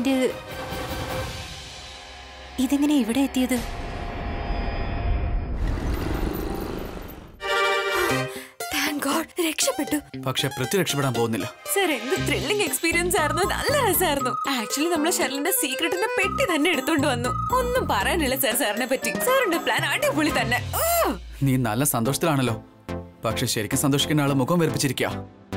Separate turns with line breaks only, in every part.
And ഇതെങ്ങനെ ഇവിടെ എത്തിയത്
താങ്ക് ഗോഡ് രക്ഷപ്പെട്ടു
പക്ഷെ പൃഥ്വി രക്ഷപ്പെടാൻ പോകുന്നില്ല
സർ എന്ത് ത്രില്ലിംഗ് എക്സ്പീരിയൻസ് ആയിരുന്നു നല്ല രസമായിരുന്നു ആക്ച്വലി നമ്മള് ഷെർലിന്റെ സീക്രട്ടിന്റെ പെട്ടി തന്നെ എടുത്തോണ്ട് വന്നു ഒന്നും പറയാനില്ല സർ സാറിനെ പറ്റി സാറിന്റെ പ്ലാൻ അടിപൊളി തന്നെ ഓ!
നീ നല്ല സന്തോഷത്തിലാണല്ലോ പക്ഷെ ശരിക്കും സന്തോഷിക്കുന്ന ആള് മുഖം വെറുപ്പിച്ചിരിക്കുക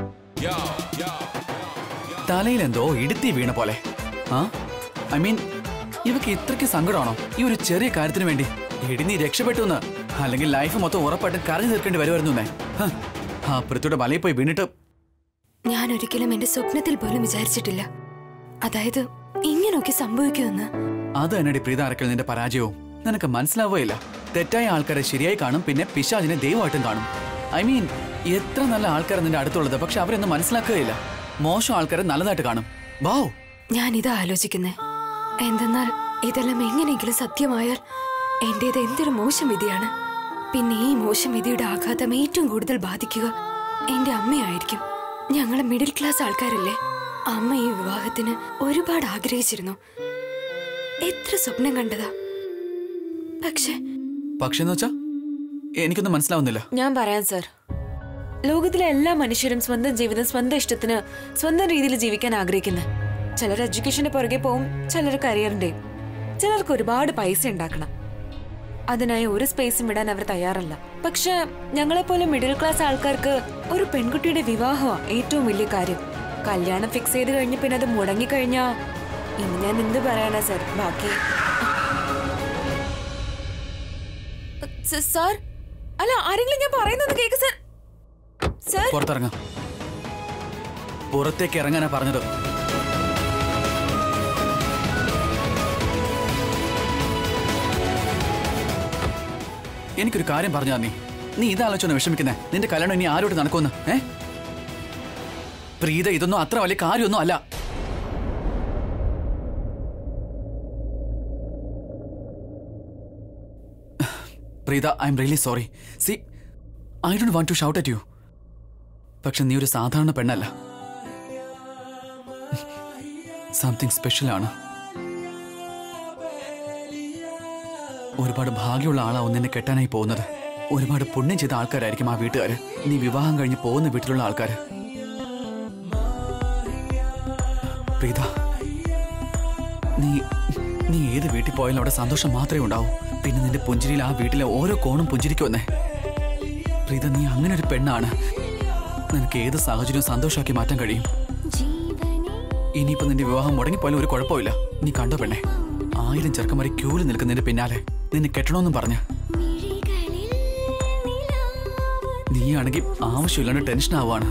തലയിൽ എന്തോ ഇടുത്തി വീണ പോലെ ആ ഐ മീൻ ഇവക്ക് ഇത്രയ്ക്ക് സങ്കടമാണോ ഈ ഒരു ചെറിയ കാര്യത്തിന് വേണ്ടി എടി നീ രക്ഷപ്പെട്ടു എന്ന് അല്ലെങ്കിൽ ലൈഫ് മൊത്തം ഉറപ്പായിട്ടും കരഞ്ഞു തീർക്കേണ്ടി വരുമായിരുന്നു എന്നേ ഹ, ആ പൃഥ്വിയുടെ മലയിൽ പോയി വീണിട്ട്
ഞാൻ ഒരിക്കലും എന്റെ സ്വപ്നത്തിൽ പോലും വിചാരിച്ചിട്ടില്ല അതായത് ഇങ്ങനൊക്കെ സംഭവിക്കുമെന്ന്
അത് തന്നെടി പ്രീത അറക്കൽ നിന്റെ പരാജയവും നിനക്ക് മനസ്സിലാവുകയില്ല തെറ്റായ ആൾക്കാരെ ശരിയായി കാണും പിന്നെ പിശാചിനെ ദൈവമായിട്ടും കാണും ഐ മീൻ എത്ര നല്ല ആൾക്കാർ നിന്റെ അടുത്തുള്ളത് പക്ഷെ അവരൊന്നും മനസ്സിലാക്കുകയില്ല മോശം ആൾക്കാരെ നല്ലതായിട്ട് കാണും വാവ്
ഞാൻ ഇതാ ആലോചിക്കുന്നേ എന്തെന്നാൽ ഇതെല്ലാം എങ്ങനെയെങ്കിലും സത്യമായാൽ എന്റേത് എന്തൊരു മോശം വിധിയാണ് പിന്നെ ഈ മോശം വിധിയുടെ ആഘാതം ഏറ്റവും കൂടുതൽ ബാധിക്കുക എന്റെ അമ്മയായിരിക്കും ഞങ്ങൾ മിഡിൽ ക്ലാസ് ആൾക്കാരല്ലേ അമ്മ ഈ വിവാഹത്തിന് ഒരുപാട് ആഗ്രഹിച്ചിരുന്നു എത്ര സ്വപ്നം കണ്ടതാ പക്ഷെ
പക്ഷെ എന്ന് വെച്ചാ എനിക്കൊന്നും മനസ്സിലാവുന്നില്ല
ഞാൻ പറയാം സർ ലോകത്തിലെ എല്ലാ മനുഷ്യരും സ്വന്തം ജീവിതം സ്വന്തം ഇഷ്ടത്തിന് സ്വന്തം രീതിയിൽ ജീവിക്കാൻ ആഗ്രഹിക്കുന്നു ചിലർ എഡ്യൂക്കേഷന്റെ പുറകെ പോവും ചിലർ കരിയറിന്റെയും ചിലർക്ക് ഒരുപാട് പൈസ ഉണ്ടാക്കണം അതിനായി ഒരു സ്പേസും വിടാൻ അവർ തയ്യാറല്ല പക്ഷെ ഞങ്ങളെപ്പോലെ മിഡിൽ ക്ലാസ് ആൾക്കാർക്ക് ഒരു പെൺകുട്ടിയുടെ വിവാഹമാണ് ഏറ്റവും വലിയ കാര്യം കല്യാണം ഫിക്സ് ചെയ്ത് കഴിഞ്ഞ് പിന്നെ അത് മുടങ്ങിക്കഴിഞ്ഞാ ഇനി ഞാൻ എന്ത് പറയാനാ സർ ബാക്കി
സ- സാർ അല്ല ആരെങ്കിലും ഞാൻ പറയുന്നത് കേക്ക് സാർ സാർ
പുറത്തിറങ്ങാം പുറത്തേക്ക് ഇറങ്ങാനാ പറഞ്ഞത് എനിക്കൊരു കാര്യം പറഞ്ഞാ നീ നീ ഇതാലോചന വിഷമിക്കുന്നേ നിന്റെ കല്യാണം ഇനി ആരോട്ട് നടക്കുമെന്ന് ഏ പ്രീത ഇതൊന്നും അത്ര വലിയ കാര്യമൊന്നും അല്ല Preetha I'm really sorry see I don't want to shout at you പക്ഷെ നീ ഒരു സാധാരണ പെണ്ണല്ല സംതിങ് സ്പെഷ്യൽ ആണ് ഒരുപാട് ഭാഗ്യമുള്ള ആളാവും നിന്നെ കെട്ടാനായി പോകുന്നത് ഒരുപാട് പുണ്യം ചെയ്ത ആൾക്കാരായിരിക്കും ആ വീട്ടുകാര് നീ വിവാഹം കഴിഞ്ഞ് പോകുന്ന വീട്ടിലുള്ള ആൾക്കാര് പ്രീത നീ നീ ഏത് വീട്ടിൽ പോയാലും അവിടെ സന്തോഷം മാത്രമേ ഉണ്ടാവൂ പിന്നെ നിന്റെ പുഞ്ചിരിയിൽ ആ വീട്ടിലെ ഓരോ കോണും പുഞ്ചിരിക്കുമെന്നേ പ്രീത നീ അങ്ങനെ ഒരു പെണ്ണാണ് നിനക്ക് ഏത് സാഹചര്യവും സന്തോഷമാക്കി മാറ്റാൻ കഴിയും ഇനിയിപ്പോ നിന്റെ വിവാഹം മുടങ്ങിപ്പോയാലും ഒരു കുഴപ്പമില്ല നീ കണ്ടോ പെണ്ണെ ആയിരം ചെറുക്കന്മാരെ ക്യൂവിൽ നിൽക്കുന്നതിന്റെ പിന്നാലെ നിന്നെ കെട്ടണമെന്നും പറഞ്ഞ നീയാണെങ്കിൽ ആവശ്യമില്ലാണ്ട് ടെൻഷൻ ആവുകയാണ്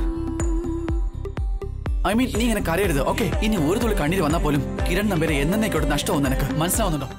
ഐ മീൻ നീ ഇങ്ങനെ കരയരുത് ഓക്കെ ഇനി ഒരു തുള്ളി കണ്ണീര് വന്നാൽ പോലും കിരൺ നമ്പരെ എന്നേക്കോട്ട് നഷ്ടമാവും നിനക്ക് മനസ്സിലാവുന്നുണ്ടോ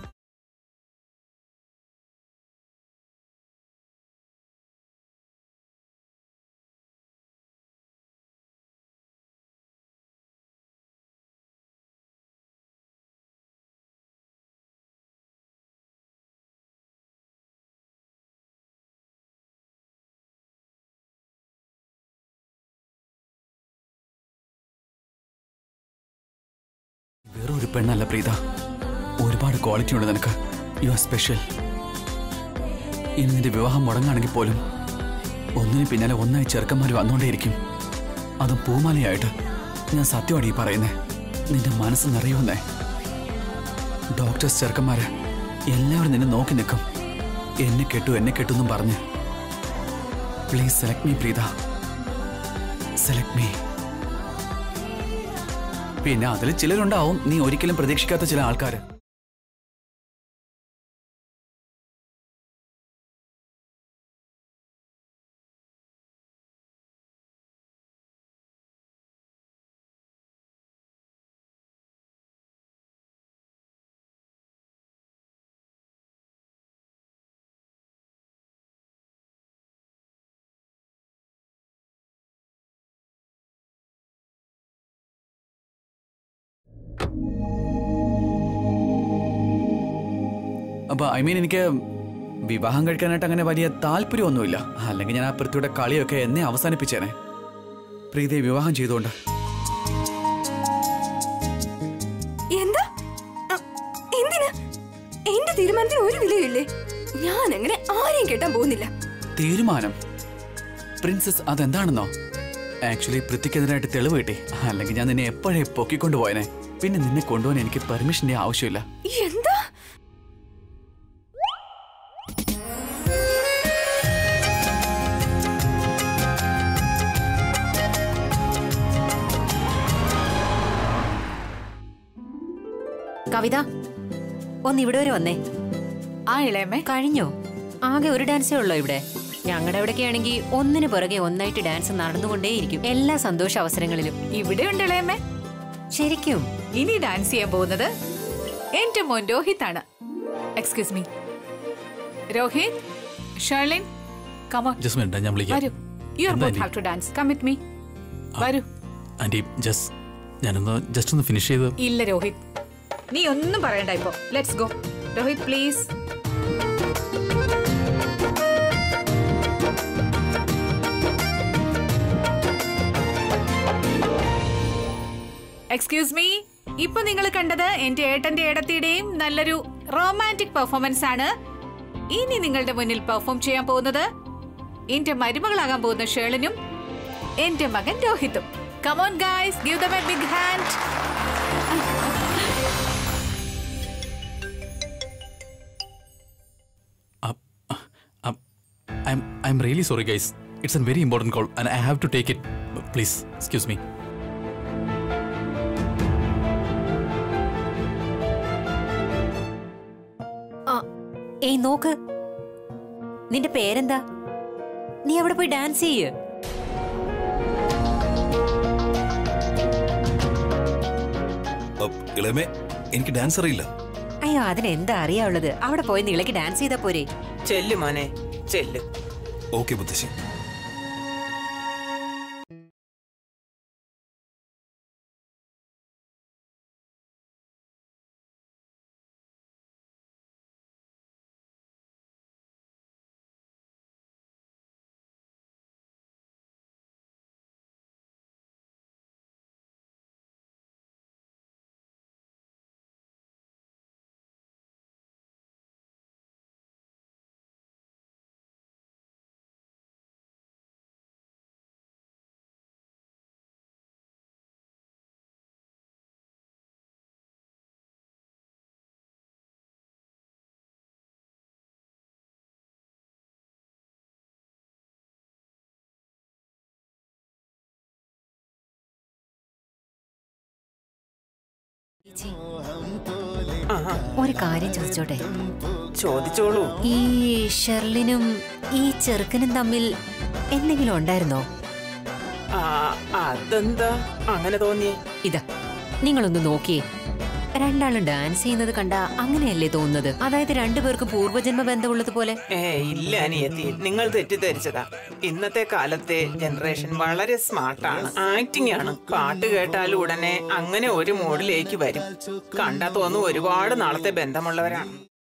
വെറും ഒരു പെണ്ണല്ല പ്രീത ഒരുപാട് ക്വാളിറ്റി ഉണ്ട് നിനക്ക് യു ആർ സ്പെഷ്യൽ ഇനി നിന്റെ വിവാഹം മുടങ്ങാണെങ്കിൽ പോലും ഒന്നിന് പിന്നാലെ ഒന്നായി ചെറുക്കന്മാർ വന്നുകൊണ്ടേയിരിക്കും അതും പൂമാലയായിട്ട് ഞാൻ സത്യമാണ് ഈ പറയുന്നേ നിന്റെ മനസ്സ് നിറയുന്നേ ഡോക്ടേഴ്സ് ചെറുക്കന്മാര് എല്ലാവരും നിന്നെ നോക്കി നിൽക്കും എന്നെ കെട്ടു എന്നെ കെട്ടു എന്നും പറഞ്ഞ് please select me Preetha select me പിന്നെ അതിൽ ചിലരുണ്ടാവും നീ ഒരിക്കലും പ്രതീക്ഷിക്കാത്ത ചില ആൾക്കാർ അപ്പൊ ഐ മീൻ എനിക്ക് വിവാഹം കഴിക്കാനായിട്ട് അങ്ങനെ വലിയ താല്പര്യമൊന്നുമില്ല അല്ലെങ്കിൽ ഞാൻ ആ പൃഥ്വിയുടെ കളിയൊക്കെ എന്നെ അവസാനിപ്പിച്ചേനെ പ്രീതിയെ വിവാഹം ചെയ്തുകൊണ്ട്
എന്താ തീരുമാനത്തിന് ഒരു വിലയില്ലേ ഞാൻ അങ്ങനെ ആരെയും കെട്ടാൻ പോകുന്നില്ല
തീരുമാനം പ്രിൻസസ് അതെന്താണെന്നോ ആക്ച്വലി പൃഥ്വിക്കെതിരായിട്ട് തെളിവ് കിട്ടി അല്ലെങ്കിൽ ഞാൻ നിന്നെ എപ്പോഴേ പൊക്കിക്കൊണ്ടുപോയനെ പിന്നെ നിന്നെ കൊണ്ടുപോകാൻ എനിക്ക് പെർമിഷന്റെ ആവശ്യമില്ല
എന്താ
കവിത ഒന്ന് ഇവിടെ വരെ വന്നേ
ആ ഇളയമ്മേ
കഴിഞ്ഞോ ആകെ ഒരു ഡാൻസേ ഉള്ളോ ഇവിടെ ഞങ്ങളുടെ ഇവിടെയൊക്കെ ആണെങ്കിൽ ഒന്നിനു പുറകെ ഒന്നായിട്ട് ഡാൻസ് നടന്നുകൊണ്ടേയിരിക്കും എല്ലാ സന്തോഷ അവസരങ്ങളിലും
ഇവിടെ ഉണ്ട് ഇളയമ്മേ
ശരിക്കും
ഇനി ഡാൻസ് ചെയ്യാൻ പോകുന്നത് എന്റെ മോൻ രോഹിത് ആണ് excuse me Rohit Sherlin come on
just minute ഞാൻ വിളിക്കാം
വരൂ യു ആർ
എന്താ
both
aunty?
Have to dance come with me വരൂ
ആന്റി ജസ്റ്റ് ഞാനൊന്ന് ജസ്റ്റ് ഒന്ന് ഫിനിഷ് ചെയ്ത്
ഇല്ല രോഹിത് നീ ഒന്നും പറയണ്ട ഇപ്പോ let's go Rohit please excuse me ഇപ്പൊ നിങ്ങൾ കണ്ടത് എന്റെ ഏട്ടന്റെ ഏടത്തിയുടെയും നല്ലൊരു റൊമാൻറ്റിക് പെർഫോമൻസ് ആണ് ഇനി നിങ്ങളുടെ മുന്നിൽ പെർഫോം ചെയ്യാൻ പോകുന്നത് എന്റെ മരുമകളാകാൻ പോകുന്ന ഷേളിനും എന്റെ മകൻ രോഹിത്തും come on guys give them a big hand
I I'm really sorry guys it's an very important call and I have to take it please excuse me
ഏയ് നോക്ക് നിന്റെ പേരെന്താ നീ അവിടെ പോയി ഡാൻസ് ചെയ്യ്
അപ്പ് ഇളമേ എനിക്ക് ഡാൻസ് അറിയില്ല
അയ്യോ അതിനെന്താ അറിയാവുള്ളത് അവിടെ പോയി നീളക്ക് ഡാൻസ് ചെയ്താ പോരെ
ചെല്ല് മോനെ ചെല്ല്
ഓക്കെ മുത്തശ്ശി
ഒരു കാര്യം ചോദിച്ചോട്ടെ
ചോദിച്ചോളൂ
ഈ ഷെർലിനും ഈ ചെറുക്കനും തമ്മിൽ എന്തെങ്കിലും ഉണ്ടായിരുന്നോ
ആ അതെന്താ അങ്ങനെ തോന്നിയേ
ഇതാ നിങ്ങളൊന്ന് നോക്കിയേ രണ്ടാളും ഡാൻസ് ചെയ്യുന്നത് കണ്ട അങ്ങനെയല്ലേ തോന്നുന്നത് അതായത് രണ്ടുപേർക്ക് പൂർവ്വജന്മ ബന്ധമുള്ളത് പോലെ
ഏ ഇല്ല അനിയത്തി നിങ്ങൾ തെറ്റിദ്ധരിച്ചതാ ഇന്നത്തെ കാലത്തെ ജനറേഷൻ വളരെ സ്മാർട്ടാണ് ആക്ടിംഗ് ആണ് പാട്ട് കേട്ടാൽ ഉടനെ അങ്ങനെ ഒരു മോഡിലേക്ക് വരും കണ്ടാ തോന്നുന്നു ഒരുപാട് നാളത്തെ ബന്ധമുള്ളവരാണ്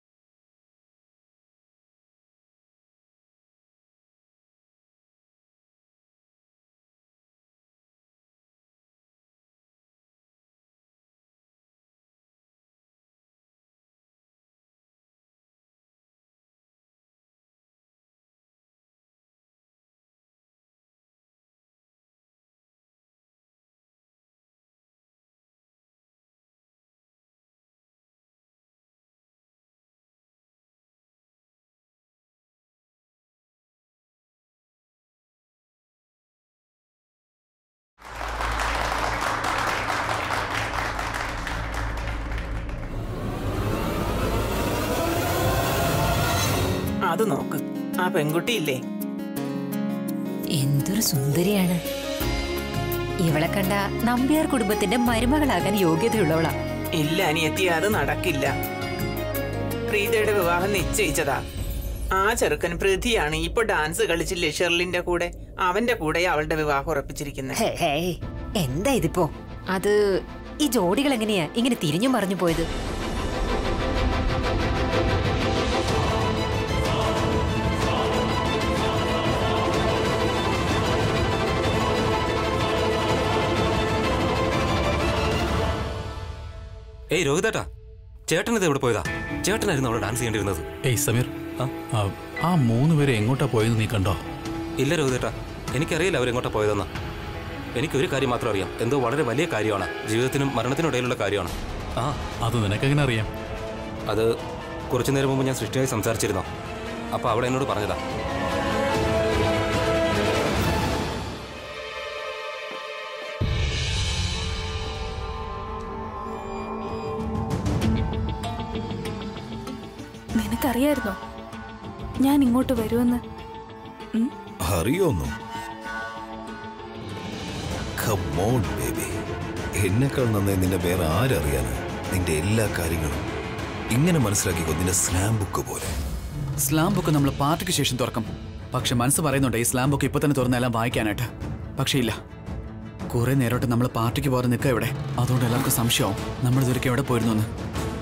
അത് നോക്ക് ആ പെൺകുട്ടിയില്ലേ
എന്തൊരു സുന്ദരിയാണ് ഇവളെ കണ്ട നമ്പ്യാർ കുടുംബത്തിന്റെ മരുമകളാകാൻ യോഗ്യതയുള്ളവളാ
ഇല്ല അനിയത്തി അത് നടക്കില്ല പ്രീതയുടെ വിവാഹം നിശ്ചയിച്ചതാ ആ ചെറുക്കൻ പൃഥിയാണ് ഇപ്പൊ ഡാൻസ് കളിച്ചില്ലേ ഷെർലിന്റെ കൂടെ അവന്റെ കൂടെ അവളുടെ വിവാഹം ഉറപ്പിച്ചിരിക്കുന്നത്
ഹേ, ഹേ, എന്താ ഇതിപ്പോ അത് ഈ ജോഡികൾ എങ്ങനെയാ ഇങ്ങനെ തിരിഞ്ഞു മറിഞ്ഞു പോയത്
ഏയ് രോഹിതേട്ടാ ചേട്ടൻ ഇത് എവിടെ പോയതാ ചേട്ടനായിരുന്നു അവിടെ ഡാൻസ് ചെയ്യേണ്ടിരുന്നത്
ഏയ് സമീർ
ആ?
ആ, ആ മൂന്ന് പേരെ എങ്ങോട്ടാ പോയെന്ന് നീ കണ്ടോ
ഇല്ല രോഹിതേട്ടാ എനിക്കറിയില്ല അവരെങ്ങോട്ടാ പോയതെന്ന് എനിക്കൊരു കാര്യം മാത്രം അറിയാം എന്തോ വളരെ വലിയ കാര്യമാണ് ജീവിതത്തിനും മരണത്തിനും ഇടയിലുള്ള കാര്യമാണ് ആ
അത് നിനക്കെങ്ങനെ അറിയാം
അത് കുറച്ചു നേരം മുമ്പ് ഞാൻ സൃഷ്ടിയായി സംസാരിച്ചിരുന്നു അപ്പോൾ അവൾ എന്നോട് പറഞ്ഞതാ
നിനക്കറിയായിരുന്നോ ഞാൻ ഇങ്ങോട്ട് വരുമെന്ന്
അറിയോന്നു കമോൺ ബേബി എന്നെക്കാൾ നന്നായി നിന്നെ വേറെ ആരറിയാന് നിന്റെ എല്ലാ കാര്യങ്ങളും ഇങ്ങനെ മനസ്സിലാക്കിക്കോ നിന്റെ സ്ലാം ബുക്ക് പോലെ
സ്ലാം ബുക്ക് നമ്മൾ പാർട്ടിക്ക് ശേഷം തുറക്കും പക്ഷെ മനസ്സ് പറയുന്നുണ്ട് ഈ സ്ലാം ബുക്ക് ഇപ്പൊ തന്നെ തുറന്നെല്ലാം വായിക്കാനായിട്ട് പക്ഷേ ഇല്ല കുറെ നേരോട്ട് നമ്മൾ പാർട്ടിക്ക് പോകാതെ നിൽക്കുക ഇവിടെ അതുകൊണ്ട് എല്ലാവർക്കും സംശയവും നമ്മൾ ഇതുവരെ എവിടെ പോയിരുന്നു എന്ന്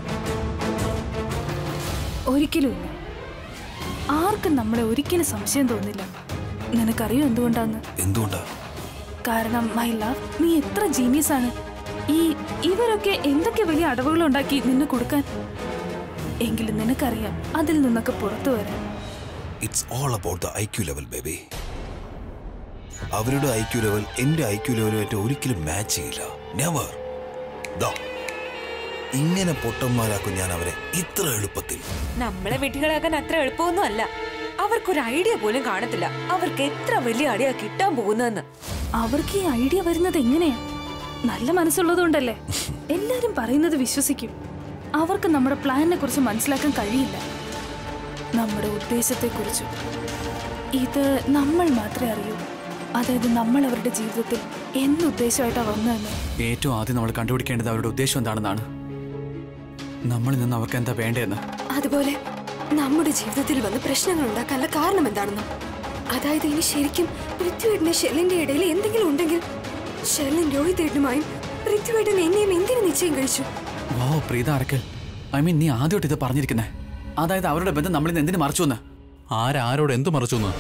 ഒരിക്കലും ഇല്ല ആർക്കും നമ്മളെ ഒരിക്കലും സംശയം തോന്നില്ല നിനക്കറിയോ എന്തുകൊണ്ടാന്ന്
എന്തുകൊണ്ടാ
കാരണം മൈ ലവ് നീ എത്ര ജീനിയസ് ആണ് ഈ ഇവരൊക്കെ എന്തൊക്കെ വലിയ അടവുകൾ ഉണ്ടാക്കി നിന്നെ കൊടുക്കാൻ എങ്കിലും നിനക്കറിയാം അതിൽ നിന്നൊക്കെ പുറത്തു വരാൻ
it's all about the I Q level baby അവരുടെ ഐ ക്യു ലെവൽ എന്റെ ഐ ക്യു ലെവലുമായിട്ട് ഒരിക്കലും മാച്ച് ചെയ്യില്ല നെവർ ദാ ഇങ്ങനെ പൊട്ടന്മാരാക്കും ഞാൻ അവരെ ഇത്ര എളുപ്പത്തിൽ
നമ്മളെ വിഡ്ഢികളാക്കാൻ അത്ര എളുപ്പമൊന്നും അല്ല അവർക്കൊരു ഐഡിയ പോലും കാണത്തില്ല അവർക്ക് എത്ര വലിയ ഐഡിയ കിട്ടാൻ പോകുന്നതെന്ന്
അവർക്ക് ഈ ഐഡിയ വരുന്നത് എങ്ങനെയാ നല്ല മനസ്സുള്ളതുകൊണ്ടല്ലേ എല്ലാരും പറയുന്നത് വിശ്വസിക്കും അവർക്ക് നമ്മുടെ പ്ലാനിനെ കുറിച്ച് മനസ്സിലാക്കാൻ കഴിയില്ല നമ്മുടെ ഉദ്ദേശത്തെക്കുറിച്ച് ഇത് നമ്മൾ മാത്രമേ അറിയൂ അതായത് നമ്മൾ അവരുടെ ജീവിതത്തിൽ എന്തുദ്ദേശമായിട്ടാണ് വന്നതെന്ന്
ഏറ്റവും ആദ്യം നമ്മൾ കണ്ടുപിടിക്കേണ്ടത് അവരുടെ ഉദ്ദേശം എന്താണെന്നാണ് നമ്മളിൽ നിന്ന് അവർക്ക് എന്താ വേണ്ടതെന്ന്
അതുപോലെ നമ്മുടെ ജീവിതത്തിൽ വന്ന് പ്രശ്നങ്ങൾ ഉണ്ടാക്കാനുള്ള കാരണം എന്താണെന്നും അതായത് ഇനി ശരിക്കും പൃഥ്വിയുടെ ഷെല്ലിന്റെ ഇടയിൽ എന്തെങ്കിലും ഉണ്ടെങ്കിൽ ഷെല്ലിൻ രോഹിതേട്ടനുമായും പൃഥ്വിയേട്ടൻ എന്നെയും എന്തിനു നിശ്ചയം കഴിച്ചു
വാ പ്രീത അറക്കൽ ഐ മീൻ നീ ആദ്യമായിട്ട് ഇത് പറഞ്ഞിരിക്കുന്നേ അതായത് അവരുടെ ബന്ധം നമ്മളിൽ നിന്ന് എന്തിനു മറച്ചു എന്ന്
ആരാരോട് എന്ത് മറച്ചു എന്ന്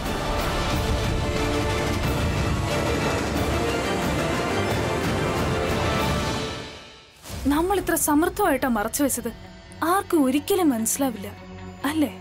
നമ്മൾ ഇത്ര സമർത്ഥമായിട്ടാ മറച്ചു വെച്ചത് ആർക്കും ഒരിക്കലും മനസ്സിലാവില്ല അല്ലേ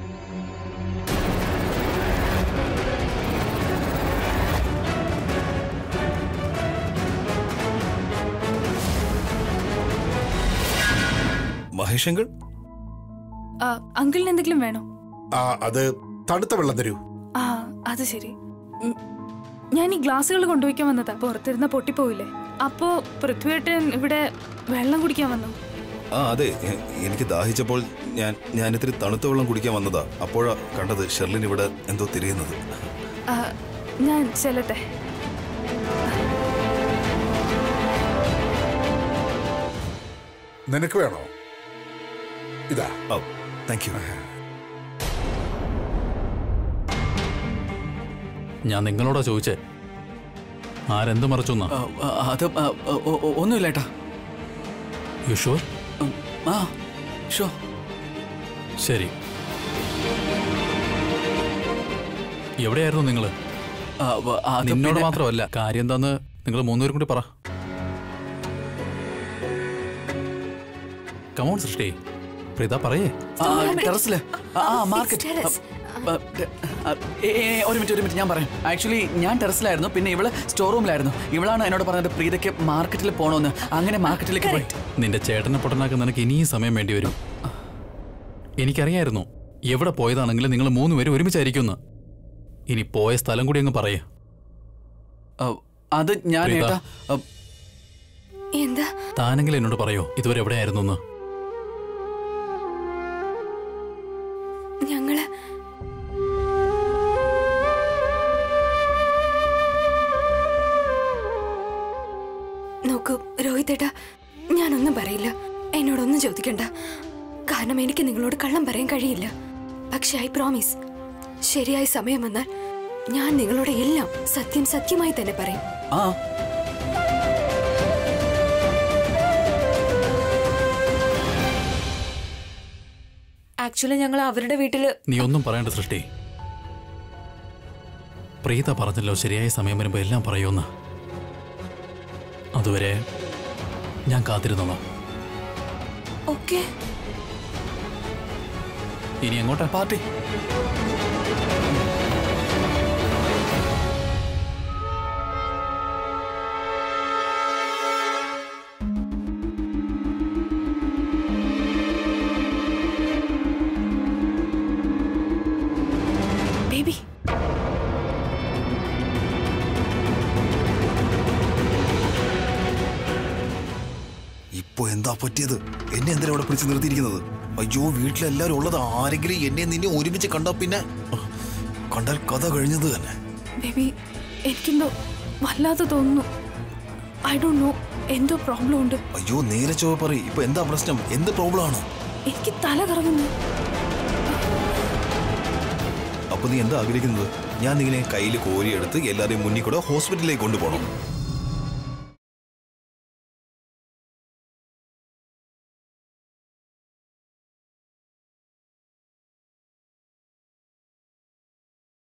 മഹേഷങ്കൾ
ആ, അങ്കിളിന് എന്തെങ്കിലും വേണോ
ആ അത് തണുത്ത വെള്ളം തരൂ
ആ അത് ശരി ഉം, ഞാൻ ഈ ഗ്ലാസ്സുകൾ കൊണ്ടുപോയിക്കാൻ വന്നതാ പുറത്തിരുന്ന പൊട്ടിപ്പോയില്ലേ അപ്പോ പൃഥ്വിയേട്ടൻ ഇവിടെ വെള്ളം കുടിക്കാൻ വന്നു
ആ അതെ എ- എനിക്ക് ദാഹിച്ചപ്പോൾ ഞാൻ ഞാൻ ഇത്തിരി തണുത്ത വെള്ളം കുടിക്കാൻ വന്നതാ അപ്പോഴാ കണ്ടത് ഷെർലിൻ ഇവിടെ എന്തോ തിരിയുന്നത്
ആ, ഞാൻ ചെല്ലട്ടെ
നിനക്ക് വേണോ ഇതാ
ഓ താങ്ക് യു
ഞാൻ നിങ്ങളോടാ ചോദിച്ചേ ആരെന്ത് മറച്ചു എന്നാ
ആ, ആ, അത് ആ, ഒ- ഒ- ഒന്നുമില്ല ഏട്ടാ
യു ഷുവർ
ഉം, ആ ഷോ
ശരി എവിടെയായിരുന്നു നിങ്ങള്
ആ, വ- അത്
നിന്നോട്
പിന്നെ-
മാത്രമല്ല കാര്യം എന്താന്ന് നിങ്ങൾ മൂന്നുപേരും കൂടി പറ കമോൺ സൃഷ്ടി പ്രീത പറയേ
ആ, ടെറസില് ആ, ആ മാർക്കറ്റ്
terrace.
ആ, ആ, ഏ, ഏ, ഒരു മിനിറ്റ് ഒരു മിനിറ്റ് ഞാൻ പറയാം ആക്ച്വലി ഞാൻ ടെറസിലായിരുന്നു പിന്നെ ഇവള് സ്റ്റോർ റൂമിലായിരുന്നു ഇവളാണ് എന്നോട് പറഞ്ഞത് പ്രീതയ്ക്ക് മാർക്കറ്റിൽ പോകണമെന്ന് അങ്ങനെ മാർക്കറ്റിലേക്ക് പോയി
നിന്റെ ചേട്ടനെ പൊട്ടനാക്കാൻ നിനക്ക് ഇനിയും സമയം വേണ്ടി വരും എനിക്കറിയായിരുന്നു എവിടെ പോയതാണെങ്കിലും നിങ്ങൾ മൂന്നുപേരും ഒരുമിച്ചായിരിക്കുമെന്ന് ഇനി പോയ സ്ഥലം കൂടി അങ്ങ് പറയേ
ആ, അത് ഞാൻ
പ്രീത.
ഏട്ടാ ആ,
എന്താ
താനെങ്കിലും എന്നോട് പറയോ ഇതുവരെ എവിടെയായിരുന്നു എന്ന്
ഞങ്ങള് നോക്കൂ രോഹിതേട്ടാ ഞാനൊന്നും പറയില്ല എന്നോടൊന്നും ചോദിക്കണ്ട കാരണം എനിക്ക് നിങ്ങളോട് കള്ളം പറയാൻ കഴിയില്ല പക്ഷെ ഐ പ്രോമിസ് ശരിയായ സമയം വന്നാൽ ഞാൻ നിങ്ങളോട് എല്ലാം സത്യം സത്യമായി തന്നെ പറയും
ആ
ആക്ച്വലി ഞങ്ങൾ അവരുടെ വീട്ടില്
നീ ഒന്നും പറയേണ്ട സൃഷ്ടി പ്രീത പറഞ്ഞല്ലോ ശരിയായ സമയം വരുമ്പോൾ എല്ലാം പറയുമെന്ന് അതുവരെ ഞാൻ കാത്തിരുന്നോളാം
ഓക്കെ
ഇനി എങ്ങോട്ടാ
പാർട്ടി
ബേബി
ഇപ്പൊ എന്താ പറ്റിയത് എന്നെ എന്തിനാ ഇവിടെ പിടിച്ച് നിർത്തിയിരിക്കുന്നത് അയ്യോ വീട്ടിലെല്ലാരും ഉള്ളത് ആരെങ്കിലും എന്നെ നിന്നെ ഒരുമിച്ച് കണ്ടാ പിന്നെ കണ്ടാൽ കഥ കഴിഞ്ഞത് തന്നെ
ബേബി എനിക്കെന്തോ വല്ലാതെ തോന്നുന്നു ഐ ഡോണ്ട് നോ എന്തോ പ്രോബ്ലം ഉണ്ട്
അയ്യോ നേരെ ചൊവ്വ പറ ഇപ്പൊ എന്താ പ്രശ്നം എന്ത് പ്രോബ്ലം ആണ്
എനിക്ക് തല കറങ്ങുന്നു
അപ്പൊ നീ എന്താ ആഗ്രഹിക്കുന്നത് ഞാൻ നിങ്ങളെ കയ്യിൽ കോരിയെടുത്ത് എല്ലാരെയും മുന്നിൽ കൂടെ ഹോസ്പിറ്റലിലേക്ക് കൊണ്ടുപോകണം